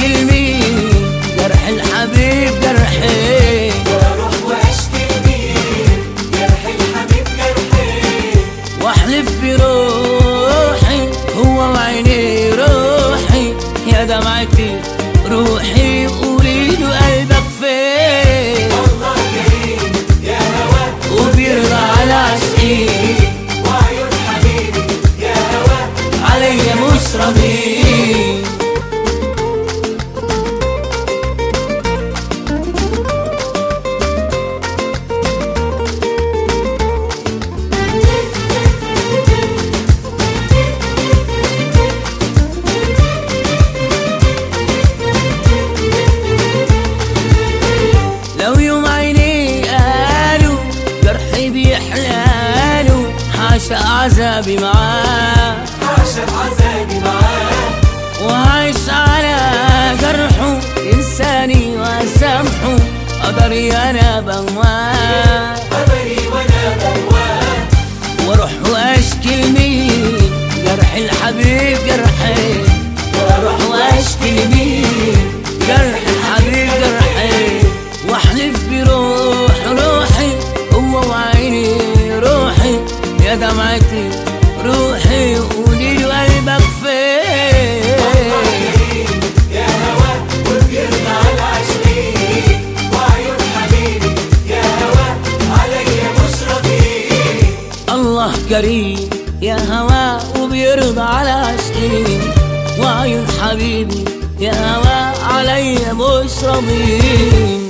واشكي لمين جرح الحبيب جرحي واروح واشكي لمين جرح الحبيب جرحي واحلف بروحي هو وعيني روحي يا دمعتي روحي قولي له قلبك فين الله كريم يا هوا وبيرضى على عشقي وعيون حبيبي يا هوا عليا مش راضي لو يوم عيني قالوا جرحي بيحلالوا حاشا عذابي معاه عاشق عذابي معاه وعايش على جرحه إنساني وأسامحه قدري أنا بواه قدري وانا بواه واروح واشكي لمين جرح الحبيب جرحي واروح واشكي لمين جرح الحبيب جرحي واحلف بروح روحي هو وعيني روحي يا دمعتي روحي قولي له قلبك فين كريم يا هوا وبيرضى على عشقي وعيون حبيبي يا هوا عليا مش راضي الله كريم يا هوا وبيرضى على عشقي وعيون حبيبي يا هوا عليا مش راضي